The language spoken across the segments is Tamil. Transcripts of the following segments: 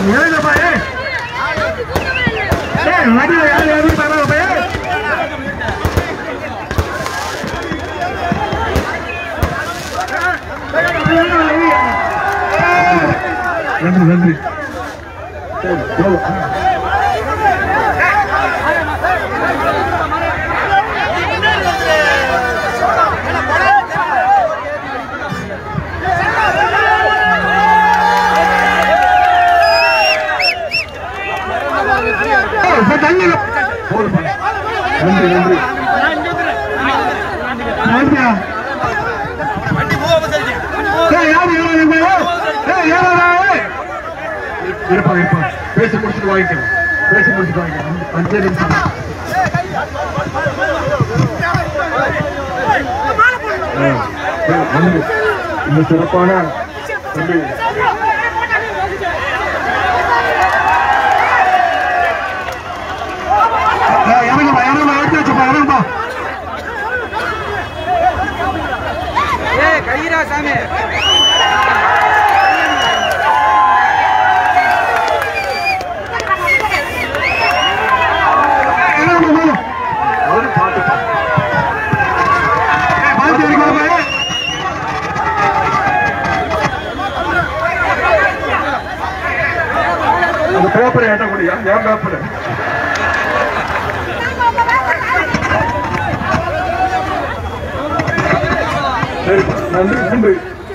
இறங்கப்பா ஏய் ஏய் வண்டியில யாரும் யாரும் வராங்கப்பா ஏய் நன்றி நன்றி சரி போதும். ஏய், இப்ப தள்ளிடு. போதும்பா. நன்றி நன்றி நன்றியா ஏய், யாரு யாரு இவங்க? ஏய், யாருடா, ஏய்? இருப்பா இருப்பா பேசி முடிச்சுட்டு வாங்கிக்கலாம் பேசி முடிச்சுட்டு வாங்கிக்கலாம் அஞ்சே நிமிஷம் ஆ, சரி, நன்றி. இந்த சிறப்பான நன்றி ஏய், இறங்குப்பா இறங்குப்பா எடுத்து வச்சுப்பா இறங்குப்பா ஏய் கைரா சாமி இறங்குப்பா போதும் அவரு பாட்டு ஏய், பாத்து எடுக்கலாமா ஏய்? அந்த பேப்பரை ஏட்ட முடியும் ஏன் பேப்பர் சரி நன்றி நன்றி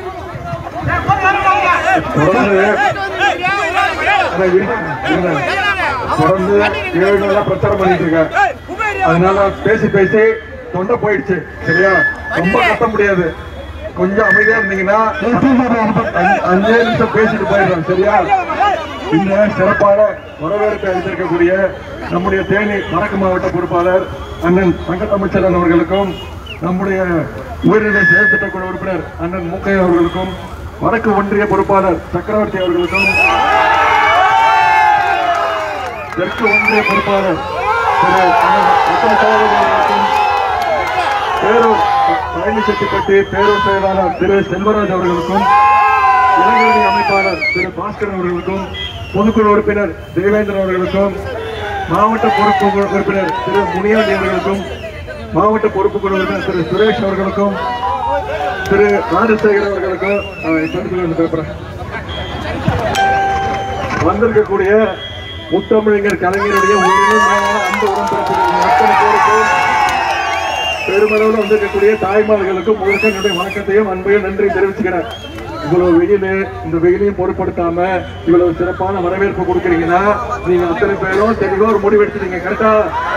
தொடர்ந்து ஆனா இருங்க, இருங்க. தொடர்ந்து ஏழு நாளா பிரச்சாரம் பண்ணிட்டு இருக்கேன் அதனால பேசி பேசி தொண்டை போயிடுச்சு சரியா ரொம்ப கத்த முடியாது கொஞ்சம் அமைதியா இருந்தீங்கன்னா அஞ்சு- அஞ்சே நிமிஷம் பேசிட்டு போயிடுறோம் சரியா இந்த சிறப்பான வரவேற்பை அளித்திருக்கக்கூடிய நம்முடைய தேனி வடக்கு மாவட்ட பொறுப்பாளர் அண்ணன் தங்கத்தமிழ்ச்செல்வன் அவர்களுக்கும் நம்முடைய உயர்நிலை செயல் திட்டக்குழு உறுப்பினர் அண்ணன் மூக்கையா அவர்களுக்கும் வடக்கு ஒன்றிய பொறுப்பாளர் சக்கரவர்த்தி அவர்களுக்கும் தெற்கு ஒன்றிய பொறுப்பாளர் திரு அண்ணன் ரத்தன சகோதரன் அவர்களுக்கும் பேரூர் பழனிச்செட்டிப்பட்டி பேரூர் செயலாளர் திரு செல்வராஜ் அவர்களுக்கும் இளைஞரணி அமைப்பாளர் திரு பாஸ்கரன் அவர்களுக்கும் பொதுக்குழு உறுப்பினர் தேவேந்திரன் அவர்களுக்கும் மாவட்ட பொறுப்பு குழு உறுப்பினர் திரு முனியாண்டி அவர்களுக்கும் மாவட்ட பொறுப்பு குழு உறுப்பினர் திரு சுரேஷ் அவர்களுக்கும் திரு ராஜசேகர் அவர்களுக்கும் ஆஹ், இப்ப எடுத்துட்டு வந்து பேப்பரை. வந்திருக்கக்கூடிய முத்தமிழர் கலைஞருடைய உயிரினும் மேலான அன்பு உடன்பிறப்புகள் அத்தனை பேருக்கும் பெருமளவில் வந்திருக்கக்கூடிய தாய்மார்களுக்கும் முழுக்க என்னுடைய வணக்கத்தையும் அன்பையும் நன்றி தெரிவிச்சுக்கிறேன் இவ்வளவு வெயில் இந்த வெயிலையும் பொருட்படுத்தாம இவ்வளவு சிறப்பான வரவேற்பு கொடுக்குறீங்கன்னா நீங்க அத்தனை பேரும் தெளிவா ஒரு முடிவு எடுத்துட்டீங்க கரெக்டா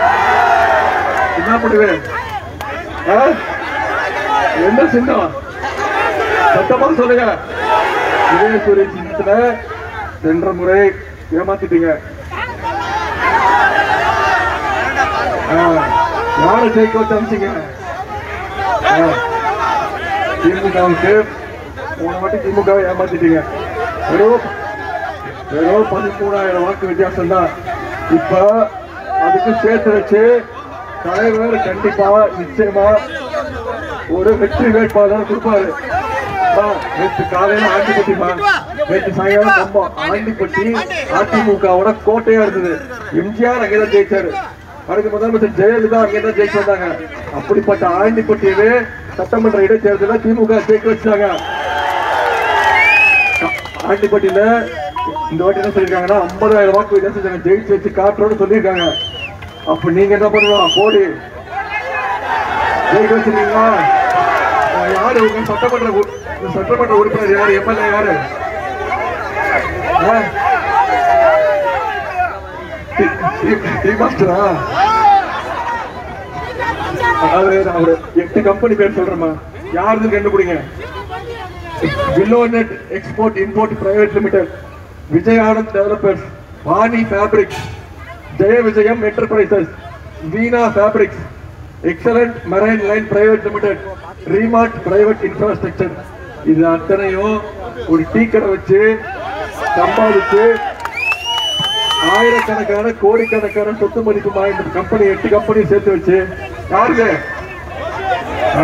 என்ன முடிவு ஆ? என்ன சின்னம் சத்தமா சொல்லுங்க விஜயசூரிய சின்னத்துல சென்ற முறை ஏமாத்திட்டீங்க ஆ, யாரை ஜெயிக்க வச்சு அமிச்சிங்க திமுகவுக்கு மூணு வாட்டி திமுக வை ஏமாத்திட்டீங்க வெறும் வெறும் பதிமூணாயிரம் வாக்கு வித்தியாசம் தான் இப்ப அதுக்கு சேர்த்து வச்சு தலைவர் கண்டிப்பா நிச்சயமா ஒரு வெற்றி வேட்பாளர் கொடுப்பாரு அம்மா, நேத்து காலையில ஆண்டிப்பட்டிமா நேற்று சாயங்காலம் கம்பம் ஆண்டிப்பட்டி அதிமுகவோட கோட்டையா இருந்தது எம்ஜிஆர் அங்கேதான் ஜெயிச்சாரு அதுக்கு முதலமைச்சர் ஜெயலலிதா அங்கேதான் ஜெயிச்சு வந்தாங்க அப்படிப்பட்ட ஆண்டிப்பட்டியவே சட்டமன்ற இடைத்தேர்தலில் திமுக ஜெயிக்க வச்சாங்க ஆண்டிப்பட்டியில இந்த வாட்டி என்ன சொல்லிருக்காங்கன்னா ஐம்பதாயிரம் வாக்கு வித்தியாசம் ஜெயிச்சு வச்சு காட்டுறோம்னு சொல்லியிருக்காங்க அப்ப நீங்க என்ன பண்ணலாம் போடி ஜெயிக்க வச்சிருக்கீங்களா அஹ் யாரு உங்க சட்டமன்ற உறு- உங்க சட்டமன்ற உறுப்பினர் யாரு எம்எல்ஏ யாரு அஹ்? டி- டி- டி மாஸ்டரா அதாவது நான் ஒரு எட்டு கம்பெனி பேர் சொல்றேம்மா யாருன்னு கண்டுபிடிங்க Willownet export import private limited Vijay Anand developers Vani fabrics Jaya Vijayam enterprises Veena fabrics excellent marine line private limited Remart private infrastructure இது அத்தனையும் ஒரு டீ கடை வச்சு சம்பாதிச்சு ஆயிரக்கணக்கான கோடிக்கணக்கான சொத்து மதிப்பு வாய்ந்த கம்பெனி எட்டு கம்பெனி சேர்த்து வச்சு யாருங்க ஆ,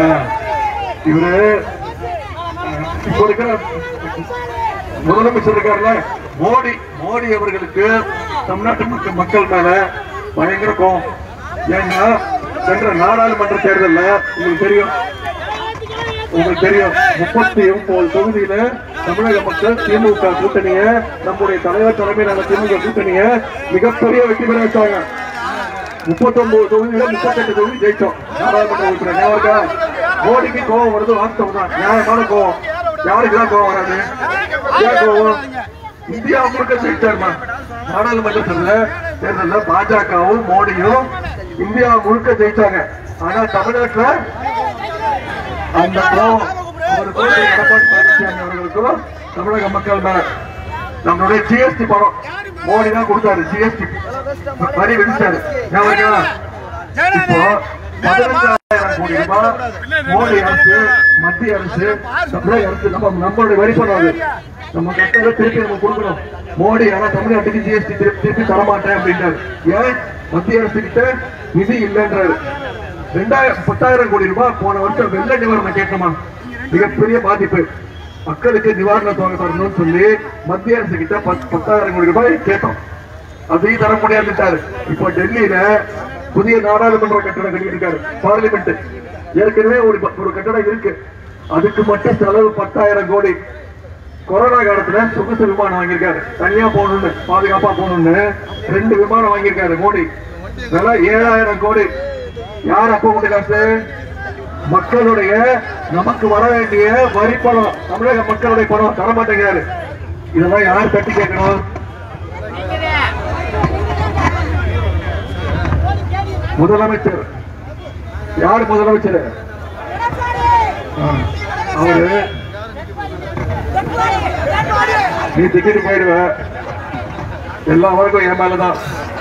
இவரு ஆ, இப்போ இருக்கிற முதலமைச்சர் இருக்காருல்ல மோடி மோடி அவர்களுக்கு தமிழ்நாட்டு மக்கள் மக்கள் மேல பயங்கர கோவம் ஏன்னா சென்ற நாடாளுமன்ற தேர்தல்ல உங்களுக்கு தெரியும் உங்களுக்கு தெரியும் முப்பத்தி ஒன்பது தொகுதியில தமிழக மக்கள் திமுக கூட்டணிய நம்முடைய தலைவர் தலைமையிலான திமுக கூட்டணிய மிகப்பெரிய வெற்றி பெற வச்சாங்க முப்பத்தி ஒன்பது தொகுதியில முப்பத்தெட்டு தொகுதி ஜெயிச்சோம் நாடாளுமன்ற உறுப்பினர் ஞாபகம் இருக்கா? மோடிக்கு கோவம் வருது வாஸ்தவம் தான் நியாயமான கோவம் யாருக்கு தான் கோவம் வராது ஏன் கோவம் இந்தியா முழுக்க ஜெயிச்சாருமா நாடாளுமன்ற தேர்தல்ல தேர்தல்ல பாஜகவும் மோடியும் இந்தியா முழுக்க ஜெயிச்சாங்க ஆனா தமிழ்நாட்டுல அந்த கோவம் ஒரு கோடி எடப்பாடி பழனிசாமி அவர்களுக்கும் தமிழக மக்கள் மேல நம்மளுடைய ஜிஎஸ்டி பணம் மோடி தான் கொடுத்தாரு ஜிஎஸ்டி வரி விதிச்சாரு ஞாபகம் இருக்கா? இப்போ பதினஞ்சாயிரம் கோடி ரூபாய் மோடி அரசு மத்திய அரசு தமிழக அரசு நம்ம நம்மளுடைய வரி பணம் அது நம்ம கட்டளை திருப்பி நம்ம கொடுக்கணும் மோடி ஆனா தமிழ்நாட்டுக்கு ஜிஎஸ்டி திருப்பி திருப்பி தரமாட்டேன் அப்படின்றாரு ஏன் மத்திய அரசு கிட்ட நிதி இல்லைன்றாரு ரெண்டாயிரம் பத்தாயிரம் கோடி ரூபாய் போன வருஷம் வெள்ள நிவாரணம் கேட்கணுமா மிகப்பெரிய பாதிப்பு மக்களுக்கு நிவாரண தொகை தரணும்னு சொல்லி மத்திய அரசு கிட்ட பத்- பத்தாயிரம் கோடி ரூபாய் கேட்டோம் அதையும் தர முடியாதுட்டாரு இப்போ டெல்லியில புதிய நாடாளுமன்ற கட்டடம் கட்டிட்டு இருக்காரு பார்லிமெண்ட் ஏற்கனவே ஒரு ப- ஒரு கட்டடம் இருக்கு அதுக்கு மட்டும் செலவு பத்தாயிரம் கோடி கொரோனா காலத்துல சொகுசு விமானம் வாங்கியிருக்காரு தனியா போகணும்னு பாதுகாப்பா போகணும்னு ரெண்டு விமானம் வாங்கியிருக்காரு மோடி விலை ஏழாயிரம் கோடி யார் அப்ப உண்டு காசு மக்களுடைய நமக்கு வர வேண்டிய வரி பணம் தமிழக மக்களுடைய பணம் தர மாட்டேங்கிறாரு இதெல்லாம் யார் தட்டி கேட்கணும் முதலமைச்சர் யார் முதலமைச்சர் ஆ, அவரு நீ திக்கிட்டு போயிடுவ எல்லா வழக்கும் என் மேலதான்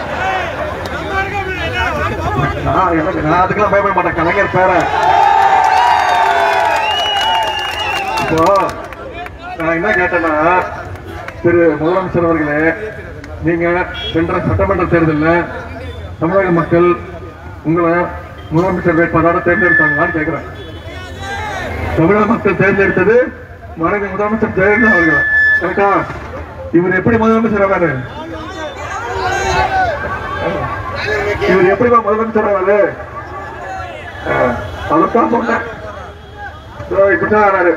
நான் எனக்கு நான் அதுக்கெல்லாம் பயப்பட மாட்டேன் கலைஞர் பேர இப்போ நான் என்ன கேட்டேன்னா திரு முதலமைச்சர் அவர்களே நீங்க சென்ற சட்டமன்ற தேர்தலில் தமிழக மக்கள் உங்களை முதலமைச்சர் வேட்பாளராக தேர்ந்தெடுத்தாங்களான்னு கேட்கிறேன் தமிழக மக்கள் தேர்ந்தெடுத்தது மறைந்த முதலமைச்சர் ஜெயலலிதா அவர்கள் கரெக்டா இவர் எப்படி முதலமைச்சர் ஆவாரு இவர் எப்படிமா முதலமைச்சர் ஆவாரு அஹ், அதைத்தான் சொன்னேன் இதோ இப்படிதான் ஆனாரு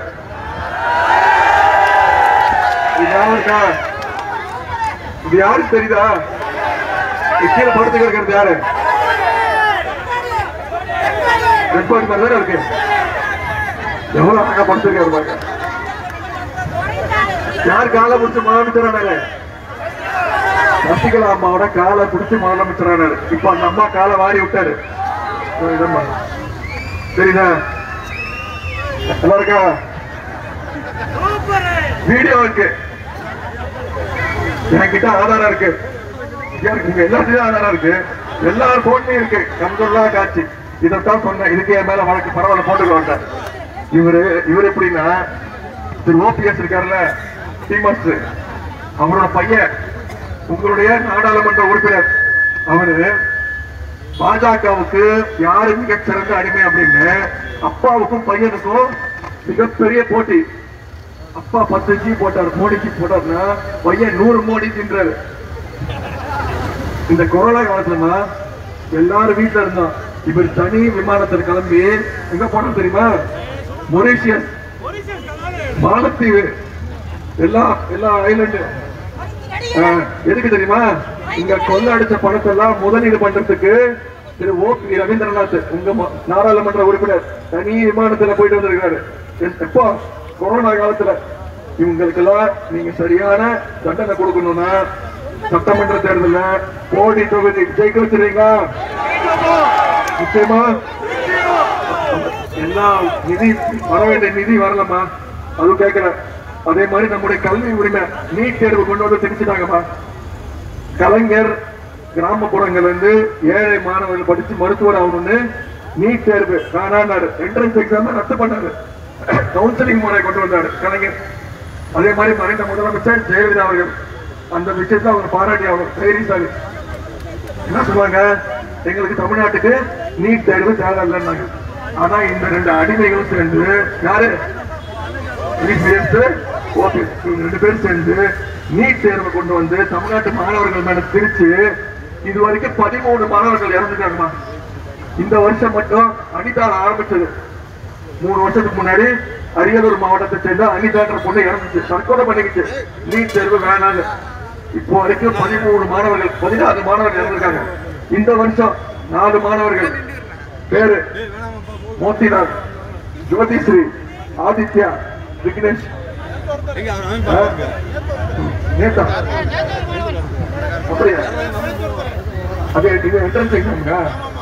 இது ஞாபகம் இருக்கா இது யாருக்கு தெரியுதா இது கீழே படுத்து கிடக்கிறது யாரு ரெட் பாடி மாதிரி தானே இருக்கு எவ்வளவு அழகா படுத்திருக்காரு பாருங்க யார் காலை பிடிச்சு முதலமைச்சர் ஆனாரு சசிகலா அம்மாவோட காலை பிடிச்சு முதலமைச்சர் ஆனாரு இப்ப அந்த அம்மா காலை வாரி விட்டாரு ஒரு இதம்மா. தெரியுதா நல்லா இருக்கா வீடியோ இருக்கு என்கிட்ட ஆதாரம் இருக்கு எனக்கு இங்க எல்லாத்துலயும் ஆதாரம் இருக்கு எல்லார் போன்லயும் இருக்கு கண்கொள்ளா காட்சி இதைத்தான் சொன்னேன் இதுக்கு என் மேல வழக்கு பரவாயில்ல போட்டுக்கோங்க இவரு இவர் எப்படின்னா திரு ஓபிஎஸ் இருக்காருல்ல டிமாஸ் அவரோட பையன் உங்களுடைய நாடாளுமன்ற உறுப்பினர் அவரு பாஜகவுக்கு யாரு மிகச்சிறந்த அடிமை அப்படின்னு அப்பாவுக்கும் பையனுக்கும் மிகப்பெரிய போட்டி அப்பா பத்து ஜி போட்டார் மோடி ஜி போட்டார்னா பையன் நூறு மோடி தின்றாரு இந்த கொரோனா காலத்துலமா எல்லாரும் வீட்டுல இருந்தோம் இவர் தனி விமானத்தில் கிளம்பி எங்க போனோம் தெரியுமா மொரீஷியஸ் மாலத்தீவு எல்லா எல்லா ஐலண்டு எதுக்கு தெரியுமா இங்க கொள்ள அடிச்ச பணத்தை எல்லாம் முதலீடு பண்றதுக்கு திரு ஓ பி ரவீந்திரநாத் உங்க ம- நாடாளுமன்ற உறுப்பினர் தனி விமானத்துல போயிட்டு வந்திருக்காரு எ- எப்போ கொரோனா காலத்துல இவங்களுக்கெல்லாம் நீங்க சரியான தண்டனை கொடுக்கணும்னா சட்டமன்ற தேர்தல்ல கோடி தொகுதி ஜெயிக்க வச்சிருக்கீங்களா நிச்சயமா எல்லா நிதி வர வேண்டிய நிதி வரலம்மா அது கேட்கிறேன் அதே மாதிரி நம்முடைய கல்வி உரிமை நீட் தேர்வு கொண்டு வந்து திணிச்சுட்டாங்கம்மா கலைஞர் கிராமப்புறங்கள்ல இருந்து ஏழை மாணவர்கள் படிச்சு மருத்துவர் ஆகணும்னு நீட் தேர்வு காணாரு என்ட்ரன்ஸ் எக்ஸாம் ரத்து பண்ணாரு கவுன்சிலிங் முறை கொண்டு வந்தாரு கலைஞர் அதே மாதிரி மறைந்த முதலமைச்சர் ஜெயலலிதா அவர்கள் அந்த விஷயத்தை அவங்க பாராட்டி அவங்க தைரியசாலி என்ன சொல்லுவாங்க எங்களுக்கு தமிழ்நாட்டுக்கு நீட் தேர்வு தேவையில்லைன்னாங்க ஆனா இந்த ரெண்டு அடிமைகளும் சேர்ந்து யாரு இபிஎஸ் ஓபிஎஸ் இவங்க ரெண்டு பேரும் சேர்ந்து நீட் தேர்வு கொண்டு வந்து தமிழ்நாட்டு மாணவர்கள் மேல திரிச்சு இது வரைக்கும் பதிமூணு மாணவர்கள் இறந்துட்டாங்கம்மா இந்த வருஷம் மட்டும் அனிதால ஆரம்பிச்சது மூணு வருஷத்துக்கு முன்னாடி அரியலூர் மாவட்டத்தை சேர்ந்த அனிதான்ற பொண்ணு இறந்துச்சு தற்கொலை பண்ணிக்கிச்சு நீட் தேர்வு வேணான்னு இப்போ வரைக்கும் பதிமூணு மாணவர்கள் பதினாறு மாணவர்கள் இறந்திருக்காங்க இந்த வருஷம் நாலு மாணவர்கள் பேரு மோத்திலால் ஜோதிஸ்ரீ ஆதித்யா விக்னேஷ் ஆ? நேதா அப்படியா அது இது என்ட்ரன்ஸ் எக்ஸாமுக்கா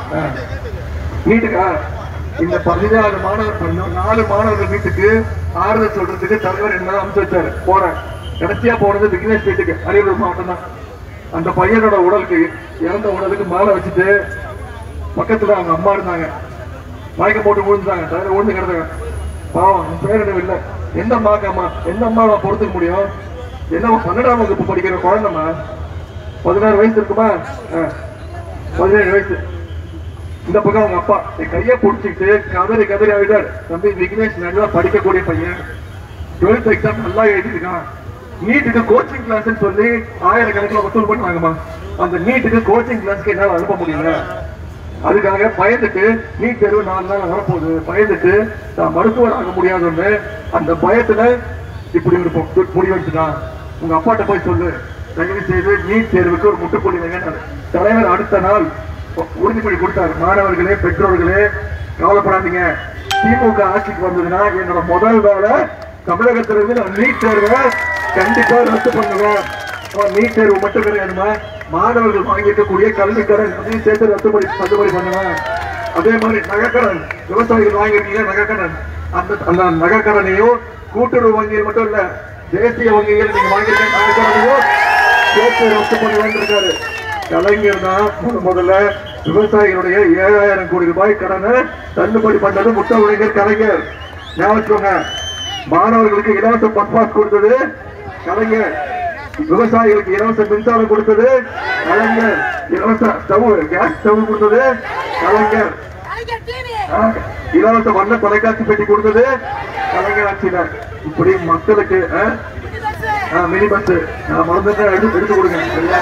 நீட்டுக்கா இந்த பதினாலு மாணவர் பண்ணோம் நாலு மாணவர்கள் வீட்டுக்கு ஆறுதல் சொல்றதுக்கு தலைவர் என்ன அனுப்பிச்சு வச்சாரு போறேன் கடைசியா போனது விக்னேஷ் வீட்டுக்கு அரியலூர் மாவட்டம் தான் அந்த பையனோட உடலுக்கு இறந்த உடலுக்கு மாலை வச்சுட்டு பக்கத்துல அவங்க அம்மா இருந்தாங்க மயக்கம் போட்டு விழுந்தாங்க தலைவர் விழுந்து கிடந்தாங்க பாவம் பேரிடம் இல்லை எந்த அம்மாக்காமா எந்த அம்மாவை பொறுத்துக்க முடியும் என்ன பன்னெண்டாம் வகுப்பு படிக்கிற குழந்தைமா பதினாறு வயசு இருக்குமா ஆ. பதினேழு வயசு இந்த பக்கம் அவங்க அப்பா என் கையை பிடிச்சிக்கிட்டு கதறி கதறி ஆயிட்டாரு தம்பி விக்னேஷ் நல்லா படிக்கக்கூடிய பையன் டுவெல்த் எக்ஸாம் நல்லா எழுதிருக்கான் நீட்டுக்கு கோச்சிங் கிளாஸ் சொல்லி ஆயிரக்கணக்கில் வசூல் பண்ணுவாங்கம்மா அந்த நீட்டுக்கு கோச்சிங் கிளாஸ்க்கு என்னால அனுப்ப முடியல அதுக்காக பயந்துட்டு நீட் தேர்வு நாலு நாள் வரப்போகுது பயந்துட்டு நான் மருத்துவர் ஆக முடியாதுன்னு அந்த பயத்துல இப்படி ஒரு பொ- முடிவு எடுத்துட்டான் உங்க அப்பாட்ட போய் சொல்லு தயவு செய்து நீட் தேர்வுக்கு ஒரு முட்டுப்புள்ளி வைங்க தலைவர் அடுத்த நாள் உ- உறுதிமொழி கொடுத்தார் மாணவர்களே பெற்றோர்களே கவலைப்படாதீங்க திமுக ஆட்சிக்கு வந்ததுன்னா என்னோட முதல் வேலை தமிழகத்திலிருந்து நான் நீட் தேர்வை கண்டிப்பா ரத்து பண்ணுவேன் அப்ப நீட் தேர்வு மட்டும் கிடையாதுமா மாணவர்கள் வாங்கியிருக்கக்கூடிய கல்வி கடன் அதையும் சேர்த்து ரத்துபடி தள்ளுபடி பண்ணுவேன் அதே மாதிரி நகைக்கடன் விவசாயிகள் வாங்கியிருக்கீங்க நகைக்கடன் அந்த அந்த நகைக்கடனையும் கூட்டுறவு வங்கியில் மட்டும் இல்ல தேசிய வங்கியில் நீங்க வாங்கியிருக்க நகைக்கடனையும் சேர்த்து ரத்து பண்ணுவேன் இருக்காரு கலைஞர் தான் முத முதல்ல விவசாயிகளுடைய ஏழாயிரம் கோடி ரூபாய் கடனை தள்ளுபடி பண்ணது முத்தமிழர் கலைஞர் ஞாபகம் வச்சுக்கோங்க. மாணவர்களுக்கு இலவச பஸ் பாஸ் கொடுத்தது கலைஞர் விவசாயிகளுக்கு இலவச மின்சாரம் கொடுத்தது கலைஞர் இலவச ஸ்டவ் கேஸ் ஸ்டவ் கொடுத்தது கலைஞர் ஆ, இலவச வண்ண தொலைக்காட்சி பெட்டி கொடுத்தது கலைஞர் ஆட்சியில இப்படி மக்களுக்கு ஆ, ஆ, மினி பஸ் நான் மறந்துட்டேன் எடுத்து எடுத்து கொடுங்க சரியா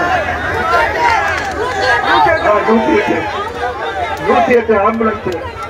ஆ, நூத்தி எட்டு நூத்தி எட்டு ஆம்புலன்ஸ்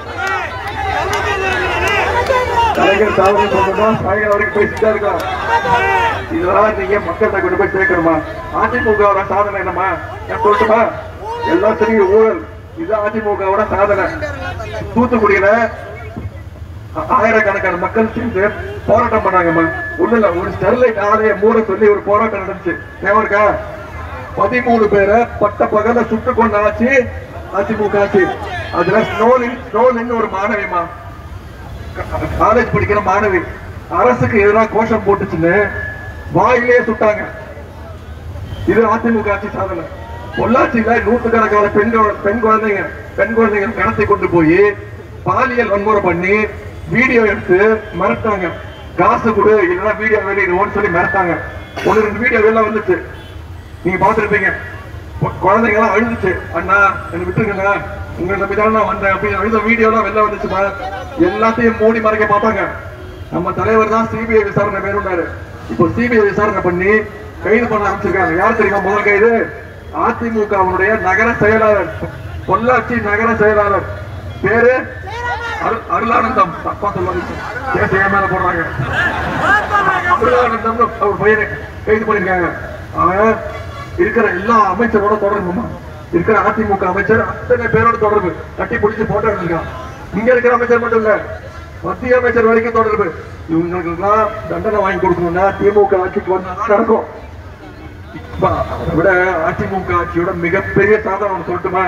கலைஞர் சாதனை சொன்னோம்னா சாயங்காலம் வரைக்கும் பேசிட்டே இருக்கலாம் இதெல்லாம் நீங்க மக்கள்கிட்ட கொண்டு போய் சேர்க்கணுமா அதிமுகவோட சாதனை என்னமா நான் சொல்லட்டுமா எல்லாத்துலயும் ஊழல் இது அதிமுகவோட சாதனை தூத்துக்குடியில ஆ- ஆயிரக்கணக்கான மக்கள் சேர்ந்து போராட்டம் பண்ணாங்கம்மா ஒண்ணு இல்ல ஒரு ஸ்டெர்லைட் ஆலையை மூட சொல்லி ஒரு போராட்டம் நடந்துச்சு ஞாபகம் இருக்கா பதிமூணு பேரை பட்ட பகல சுட்டு கொண்டு ஆச்சு அதிமுக ஆச்சு அதுல ஸ்னோலின் ஸ்னோலின் ஒரு மாணவிமா காலேஜ் படிக்கிற மாணவி அரசுக்கு எதிராக கோஷம் போட்டுச்சுன்னு வாயிலே சுட்டாங்க இது அதிமுக ஆட்சி சாதனை பொள்ளாச்சியில நூற்றுக்கணக்கான பெண்கள் பெண் குழந்தைங்க பெண் குழந்தைங்க கடத்தி கொண்டு போய் பாலியல் வன்முறை பண்ணி வீடியோ எடுத்து மிரட்டாங்க காசு கொடு இல்லைன்னா வீடியோ வெளியிடுவோம்னு சொல்லி மிரட்டாங்க ஒன்று ரெண்டு வீடியோ வெளில வந்துச்சு நீங்க பார்த்திருப்பீங்க பொ- குழந்தைங்க எல்லாம் அழுதுச்சு அண்ணா என்ன விட்டுருங்க உங்களை நம்பி தான் நான் வந்தேன் அப்படின்னு அழுத வீடியோ எல்லாம் வெளில வந்துச்சுமா எல்லாத்தையும் மூடி மறைக்க பார்த்தாங்க நம்ம தலைவர் தான் சிபிஐ விசாரணை மேற்கொண்டாரு இப்போ சிபிஐ விசாரணை பண்ணி கைது பண்ண ஆரம்பிச்சிருக்காங்க யார் தெரியுமா முதல் கைது அதிமுகவுடைய நகர செயலாளர் பொள்ளாச்சி நகர செயலாளர் பேரு அரு- அருளானந்தம் தப்பா சொல்லாதீங்க கேஸ் என் மேல போடுறாங்க அருளானந்தம் ஒரு பையனை கைது பண்ணிருக்காங்க அவன் இருக்கிற எல்லா அமைச்சரோட தொடர்புமா இருக்கிற அதிமுக அமைச்சர் அத்தனை பேரோட தொடர்பு கட்டி பிடிச்சு போட்டோ எடுத்திருக்கான் இங்க இருக்கிற அமைச்சர் மட்டும் இல்ல மத்திய அமைச்சர் வரைக்கும் தொடர்பு இவங்களுக்கு எல்லாம் தண்டனை வாங்கி கொடுக்கணும்னா திமுக ஆட்சிக்கு வந்தா தான் நடக்கும் இப்ப அதை விட அதிமுக ஆட்சியோட மிகப்பெரிய சாதனை ஒண்ணு சொல்லட்டுமா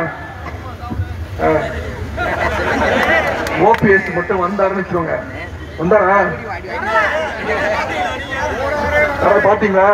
ஓபிஎஸ் மட்டும் வந்தாருன்னு வச்சுக்கோங்க வந்தாரா யாராவது பாத்தீங்களா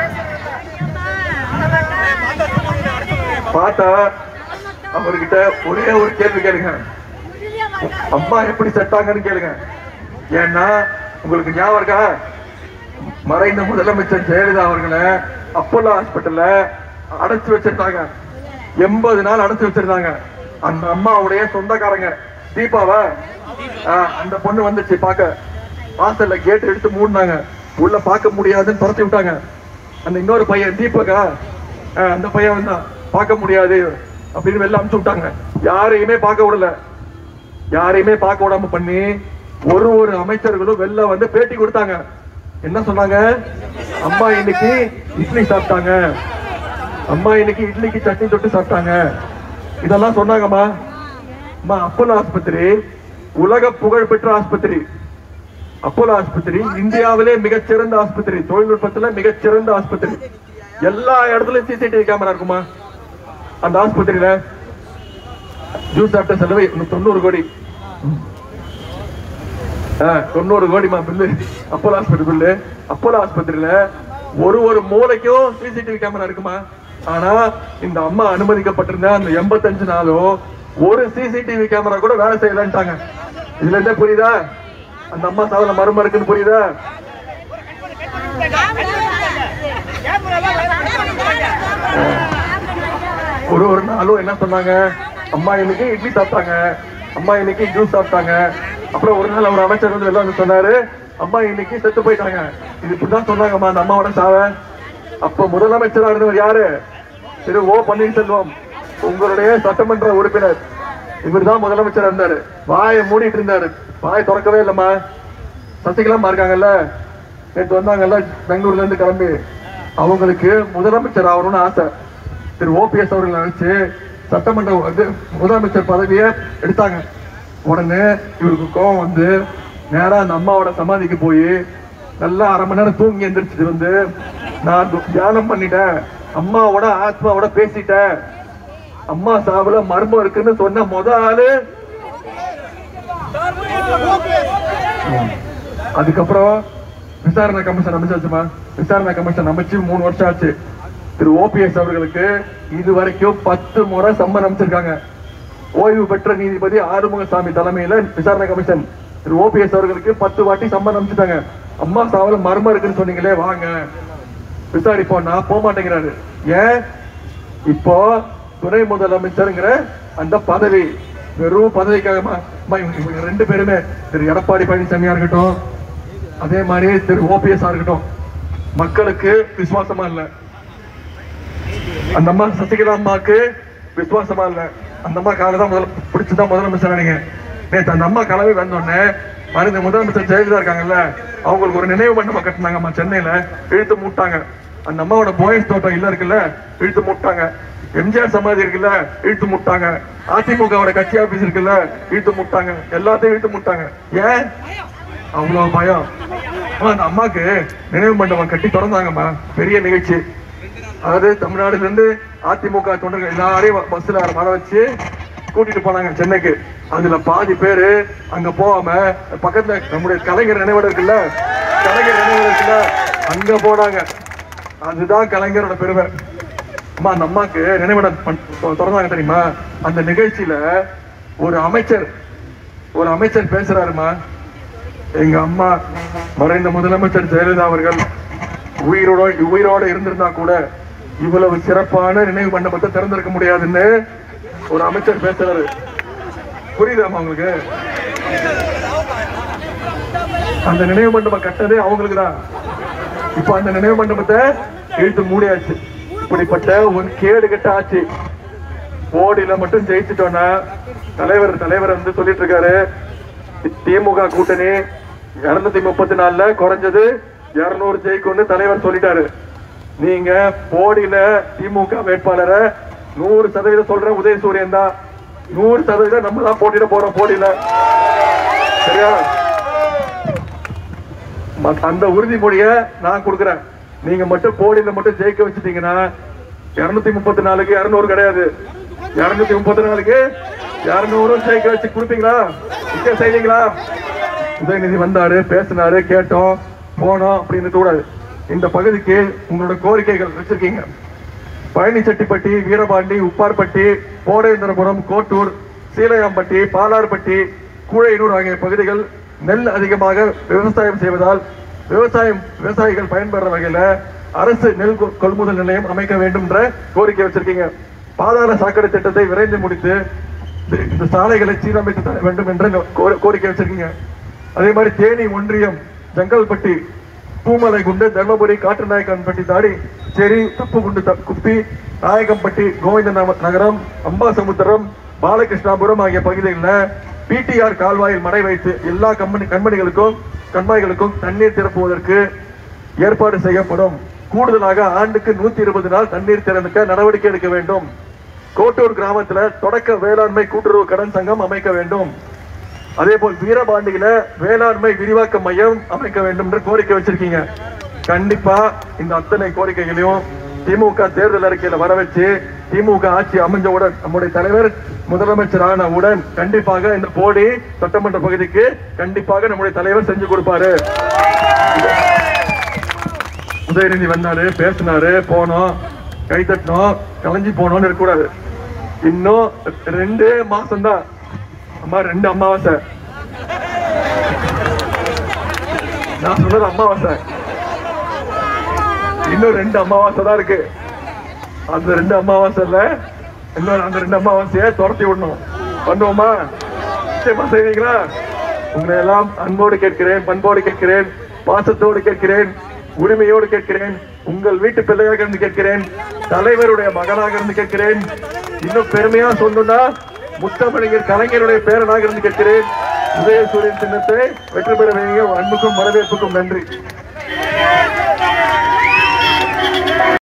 பார்த்தா அவர்கிட்ட ஒரே ஒரு கேள்வி கேளுங்க அம்மா எப்படி செத்தாங்கன்னு கேளுங்க ஏன்னா உங்களுக்கு ஞாபகம் இருக்கா மறைந்த முதலமைச்சர் ஜெயலலிதா அவர்களை அப்போலோ ஹாஸ்பிட்டல்ல அடைச்சு வச்சிருந்தாங்க எண்பது நாள் அடைச்சு வச்சிருந்தாங்க அந்த அம்மாவுடைய சொந்தக்காரங்க தீபாவா ஆ, அந்த பொண்ணு வந்துச்சு பார்க்க வாசல்ல கேட் எடுத்து மூடினாங்க உள்ள பார்க்க முடியாதுன்னு துரத்தி விட்டாங்க அந்த இன்னொரு பையன் தீபகா அஹ், அந்த பையன் வந்தான் பார்க்க முடியாது அப்படின்னு வெளில அனுப்பிச்சு விட்டாங்க யாரையுமே பார்க்க விடல யாரையுமே பார்க்க விடாம பண்ணி ஒரு ஒரு அமைச்சர்களும் வெளில வந்து பேட்டி கொடுத்தாங்க என்ன சொன்னாங்க அம்மா இன்னைக்கு இட்லி சாப்பிட்டாங்க அம்மா இன்னைக்கு இட்லிக்கு சட்னி தொட்டு சாப்பிட்டாங்க இதெல்லாம் சொன்னாங்கம்மா அம்மா அப்போலோ ஆஸ்பத்திரி உலக புகழ் பெற்ற ஆஸ்பத்திரி அப்போலோ ஆஸ்பத்திரி இந்தியாவிலே மிகச்சிறந்த ஆஸ்பத்திரி தொழில்நுட்பத்துல மிகச்சிறந்த ஆஸ்பத்திரி எல்லா இடத்துலயும் சிசிடிவி கேமரா இருக்குமா அந்த ஆஸ்பத்திரியில ஜூஸ் சாப்பிட்ட செலவு இன்னும் தொண்ணூறு கோடி ஆ, தொண்ணூறு கோடிமா பில்லு அப்போலோ ஆஸ்பத்திரி பில்லு அப்போலோ ஆஸ்பத்திரியில ஒரு ஒரு மூலைக்கும் சிசிடிவி கேமரா இருக்குமா ஆனா இந்த அம்மா அனுமதிக்கப்பட்டிருந்த அந்த எண்பத்தஞ்சு நாளும் ஒரு சிசிடிவி கேமரா கூட வேலை செய்யலன்ட்டாங்க இதுல இருந்தே புரியுதா அந்த அம்மா சாவல மர்மம் இருக்குன்னு புரியுதா ஒரு ஒரு நாளும் என்ன சொன்னாங்க அம்மா இன்னைக்கு இட்லி சாப்பிட்டாங்க அம்மா இன்னைக்கு ஜூஸ் சாப்பிட்டாங்க அப்புறம் ஒரு நாள் அவர் அமைச்சர் வந்து வெளில வந்து சொன்னாரு அம்மா இன்னைக்கு செத்து போயிட்டாங்க இது இப்படிதான் சொன்னாங்கம்மா அந்த அம்மாவோட சாவ அப்ப முதலமைச்சரா இருந்தவர் யாரு திரு ஓ பன்னீர்செல்வம் உங்களுடைய சட்டமன்ற உறுப்பினர் இவர்தான் முதலமைச்சரா இருந்தாரு வாயை மூடிட்டு இருந்தாரு வாயை திறக்கவே இல்லம்மா சசிகலாமா இருக்காங்கல்ல நேற்று வந்தாங்கல்ல பெங்களூர்ல இருந்து கிளம்பி அவங்களுக்கு முதலமைச்சர் ஆகணும்னு ஆசை திரு ஓபிஎஸ் அவர்களை வச்சு சட்டமன்ற வந்து முதலமைச்சர் பதவியை எடுத்தாங்க உடனே இவருக்கு கோவம் வந்து நேரா அந்த அம்மாவோட சமாதிக்கு போய் நல்லா அரை மணி நேரம் தூங்கி எந்திரிச்சிட்டு வந்து நான் து- தியானம் பண்ணிட்டேன் அம்மாவோட ஆத்மாவோட பேசிட்டேன் அம்மா சாவுல மர்மம் இருக்குன்னு சொன்ன முத ஆளு அதுக்கப்புறம் விசாரணை கமிஷன் அமைச்சாச்சுமா விசாரணை கமிஷன் அமைச்சு மூணு வருஷம் ஆச்சு திரு ஓபிஎஸ் அவர்களுக்கு இது வரைக்கும் பத்து முறை சம்மன் அமைச்சிருக்காங்க ஓய்வு பெற்ற நீதிபதி ஆறுமுகசாமி தலைமையில விசாரணை கமிஷன் திரு ஓபிஎஸ் அவர்களுக்கு பத்து வாட்டி சம்மன் அமைச்சிட்டாங்க அம்மா சாவல மர்மம் இருக்குன்னு சொன்னீங்களே வாங்க விசாரிப்போம் நான் போக மாட்டேங்கிறாரு ஏன் இப்போ துணை முதலமைச்சருங்கிற அந்த பதவி வெறும் பதவிக்காக மா- மா, இவங்க இவங்க ரெண்டு பேருமே திரு எடப்பாடி பழனிசாமியா இருக்கட்டும் அதே மாதிரி திரு ஓபிஎஸ் இருக்கட்டும் மக்களுக்கு விசுவாசமா இல்ல அந்த அம்மா சசிகலா அம்மாக்கு விசுவாசமா இல்ல அந்த அம்மா காலை தான் முதல்ல பிடிச்சுதான் முதலமைச்சர் நீங்க நேற்று அந்த அம்மா கிளம்பி வந்தோடனே மறைந்த முதலமைச்சர் ஜெயலலிதா இருக்காங்கல்ல அவங்களுக்கு ஒரு நினைவு மண்டபம் கட்டினாங்கம்மா சென்னையில இழுத்து மூட்டாங்க அந்த அம்மாவோட போயஸ் தோட்டம் இல்ல இருக்குல்ல இழுத்து மூட்டாங்க எம்ஜிஆர் சமாதி இருக்குல்ல இழுத்து முட்டாங்க அதிமுகவோட கட்சி ஆபீஸ் இருக்குல்ல இழுத்து முட்டாங்க எல்லாத்தையும் இழுத்து முட்டாங்க ஏன் அவ்வளவு பயம் அம்மா, அந்த அம்மாக்கு நினைவு மண்டபம் கட்டி திறந்தாங்கம்மா பெரிய நிகழ்ச்சி அதாவது தமிழ்நாடுல இருந்து அதிமுக தொண்டர்கள் எல்லாரையும் ப- பஸ்ல வர வச்சு கூட்டிட்டு போனாங்க சென்னைக்கு அதுல பாதி பேரு அங்க போகாம பக்கத்துல நம்முடைய கலைஞர் நினைவிடம் இருக்குல்ல கலைஞர் நினைவிடம் இருக்குல்ல அங்க போனாங்க அதுதான் கலைஞரோட பெருமை அம்மா அந்த அம்மாக்கு நினைவிடம் பண்- தொ- திறந்தாங்க தெரியுமா அந்த நிகழ்ச்சியில ஒரு அமைச்சர் ஒரு அமைச்சர் பேசுறாருமா எங்க அம்மா மறைந்த முதலமைச்சர் ஜெயலலிதா அவர்கள் உயிரோட உயிரோட இருந்திருந்தா கூட இவ்வளவு சிறப்பான நினைவு மண்டபத்தை திறந்திருக்க முடியாதுன்னு ஒரு அமைச்சர் பேசுறாரு புரியுதாமா உங்களுக்கு அந்த நினைவு மண்டபம் கட்டதே அவங்களுக்கு தான் இப்ப அந்த நினைவு மண்டபத்தை இழுத்து மூடியாச்சு இப்படிப்பட்ட ஒரு கேடு கெட்ட ஆச்சு மோடியில மட்டும் ஜெயிச்சிட்டோம்னா தலைவர் தலைவர் வந்து சொல்லிட்டு இருக்காரு திமுக கூட்டணி இருநூத்தி முப்பத்தி நாலுல குறைஞ்சது இருநூறு ஜெயிக்கும்னு தலைவர் சொல்லிட்டாரு நீங்க போடியில திமுக வேட்பாளரை நூறு சதவீதம் சொல்ற உதயசூரியன் தான் நூறு சதவீதம் நம்ம தான் போட்டியிட போறோம் போடியில சரியா மத்- அந்த உறுதிமொழிய நான் கொடுக்குறேன் நீங்க மட்டும் போடியில மட்டும் ஜெயிக்க வச்சுட்டீங்கன்னா இருநூத்தி முப்பத்தி நாலுக்கு இருநூறு கிடையாது இருநூத்தி முப்பத்தி நாலுக்கு இருநூறும் ஜெயிக்க வச்சு கொடுப்பீங்களா நிக்க செய்வீங்களா உதயநிதி வந்தாரு பேசினாரு கேட்டோம் போனோம் அப்படின்னு கூடாது இந்த பகுதிக்கு உங்களோட கோரிக்கைகள் வச்சிருக்கீங்க பழனிச்செட்டிப்பட்டி வீரபாண்டி உப்பார்பட்டி போடேந்திரபுரம் கோட்டூர் சீலையாம்பட்டி பாலார்பட்டி கூழையனூர் ஆகிய பகுதிகள் நெல் அதிகமாக விவசாயம் செய்வதால் விவசாயம் விவசாயிகள் பயன்பெற வகையில அரசு நெல் கொ- கொள்முதல் நிலையம் அமைக்க வேண்டும் என்ற கோரிக்கை வச்சிருக்கீங்க பாதாள சாக்கடை திட்டத்தை விரைந்து முடித்து இந்த- இந்த சாலைகளை சீரமைத்து தர வேண்டும் என்ற கோ- கோரிக்கை வச்சிருக்கீங்க அதே மாதிரி தேனி ஒன்றியம் ஜங்கல்பட்டி பூமலை குண்டு தர்மபுரி காட்டுநாயக்கன்பட்டி தாடி செரி தப்பு குண்டு த- குப்பி நாயக்கம்பட்டி கோவிந்த நக- நகரம் அம்பாசமுத்திரம் பாலகிருஷ்ணாபுரம் ஆகிய பகுதிகளில் பிடிஆர் கால்வாயில் மடை வைத்து எல்லா கம்பெனி கண்மணிகளுக்கும் கண்மாய்களுக்கும் தண்ணீர் திறப்புவதற்கு ஏற்பாடு செய்யப்படும் கூடுதலாக ஆண்டுக்கு நூத்தி இருபது நாள் தண்ணீர் திறந்துக்க நடவடிக்கை எடுக்க வேண்டும் கோட்டூர் கிராமத்துல தொடக்க வேளாண்மை கூட்டுறவு கடன் சங்கம் அமைக்க வேண்டும் அதே போல் வீரபாண்டியில வேளாண்மை விரிவாக்க மையம் அமைக்க வேண்டும் என்று கோரிக்கை வச்சிருக்கீங்க கண்டிப்பா இந்த அத்தனை கோரிக்கைகளையும் திமுக தேர்தல் அறிக்கையில வர வச்சு திமுக ஆட்சி அமைஞ்சவுடன் நம்முடைய தலைவர் முதலமைச்சர் ஆனவுடன் கண்டிப்பாக இந்த போடி சட்டமன்ற பகுதிக்கு கண்டிப்பாக நம்முடைய தலைவர் செஞ்சு கொடுப்பாரு உதயநிதி வந்தாரு பேசினாரு போனோம் கை தட்டினோம் கலைஞ்சி போனோம்னு இருக்கக்கூடாது இன்னும் ரெண்டே மாசம் தான் அம்மா ரெண்டு அமாவாசை நான் சொன்னது அமாவாசை இன்னும் ரெண்டு அமாவாசை தான் இருக்கு அந்த ரெண்டு அமாவாசைல இன்னும் அந்த ரெண்டு அமாவாசையை துரத்தி விடணும் பண்ணுவோமா நிச்சயமா செய்வீங்களா உங்களை எல்லாம் அன்போடு கேட்கிறேன் பண்போடு கேட்கிறேன் பாசத்தோடு கேட்கிறேன் உரிமையோடு கேட்கிறேன் உங்கள் வீட்டு பிள்ளையாக இருந்து கேட்கிறேன் தலைவருடைய மகனாக இருந்து கேட்கிறேன் இன்னும் பெருமையா சொல்லணும்னா முத்தமிழர் கலைஞருடைய பேரனாக இருந்து கேட்கிறேன் உதயசூரியன் சின்னத்தை வெற்றி பெற வேண்டிய அன்புக்கும் வரவேற்புக்கும் நன்றி